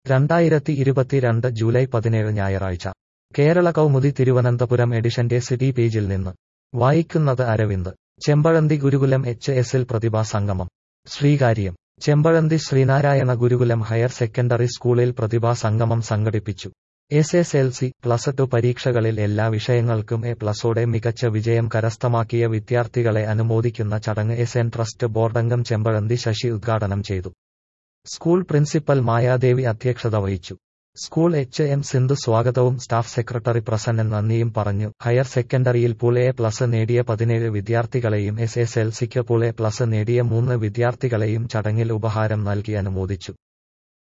രണ്ടായിരത്തി ഇരുപത്തിരണ്ട് ജൂലൈ പതിനേഴ് ഞായറാഴ്ച കേരള കൗമുദി തിരുവനന്തപുരം എഡിഷന്റെ സിറ്റി പേജിൽ നിന്ന് വായിക്കുന്നത് അരവിന്ദ് ചെമ്പഴന്തി ഗുരുകുലം എച്ച് എസിൽ പ്രതിഭാ സംഗമം ശ്രീകാര്യം ചെമ്പഴന്തി ശ്രീനാരായണ ഗുരുകുലം ഹയർ സെക്കൻഡറി സ്കൂളിൽ പ്രതിഭാ സംഗമം സംഘടിപ്പിച്ചു S S L C plus two പരീക്ഷകളിൽ എല്ലാ വിഷയങ്ങൾക്കും എ പ്ലസോടെ മികച്ച വിജയം കരസ്ഥമാക്കിയ വിദ്യാർത്ഥികളെ അനുമോദിക്കുന്ന ചടങ്ങ് എസ് എൻ ട്രസ്റ്റ് ബോർഡംഗം ചെമ്പഴന്തി ശശി ഉദ്ഘാടനം ചെയ്തു സ്കൂൾ പ്രിൻസിപ്പൽ മായാദേവി അധ്യക്ഷത വഹിച്ചു സ്കൂൾ എച്ച് എം സിന്ധു സ്വാഗതവും സ്റ്റാഫ് സെക്രട്ടറി പ്രസന്നൻ നന്ദിയും പറഞ്ഞു ഹയർ സെക്കൻഡറിയിൽ പൂൾ എ പ്ലസ് നേടിയ പതിനേഴ് വിദ്യാർത്ഥികളെയും എസ് എസ് എൽ സിക്ക് പൂൾ എ പ്ലസ് നേടിയ മൂന്ന് വിദ്യാർത്ഥികളെയും ചടങ്ങിൽ ഉപഹാരം നൽകി അനുമോദിച്ചു